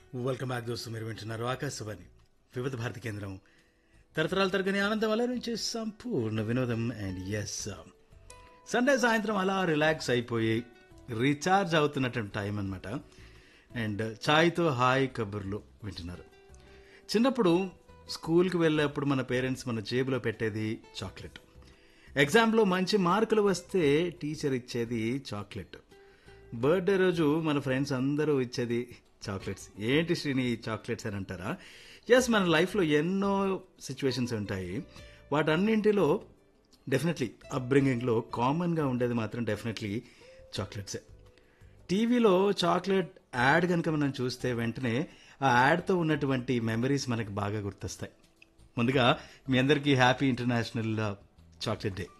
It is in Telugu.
వెల్కమ్ బ్యాక్ దోస్తు మీరు వింటున్నారు ఆకాశవాణి వివిధ భారతి కేంద్రం తరతరాల తరగని ఆనందం అలా నుంచి సంపూర్ణ వినోదం అండ్ ఎస్ సండే సాయంత్రం అలా రిలాక్స్ అయిపోయి రీఛార్జ్ అవుతున్నటువంటి టైం అనమాట అండ్ ఛాయ్తో హాయ్ కబుర్లు వింటున్నారు చిన్నప్పుడు స్కూల్కి వెళ్ళేప్పుడు మన పేరెంట్స్ మన జేబులో పెట్టేది చాక్లెట్ ఎగ్జామ్లో మంచి మార్కులు వస్తే టీచర్ ఇచ్చేది చాక్లెట్ బర్త్డే రోజు మన ఫ్రెండ్స్ అందరూ ఇచ్చేది చాక్లెట్స్ ఏంటి శ్రీని ఈ చాక్లెట్స్ అని అంటారా ఎస్ మన లైఫ్లో ఎన్నో సిచ్యువేషన్స్ ఉంటాయి వాటన్నింటిలో డెఫినెట్లీ అప్బ్రింగింగ్లో కామన్గా ఉండేది మాత్రం డెఫినెట్లీ చాక్లెట్సే టీవీలో చాక్లెట్ యాడ్ కనుక మనం చూస్తే వెంటనే ఆ యాడ్తో ఉన్నటువంటి మెమరీస్ మనకు బాగా గుర్తొస్తాయి ముందుగా మీ అందరికీ హ్యాపీ ఇంటర్నేషనల్ చాక్లెట్ డే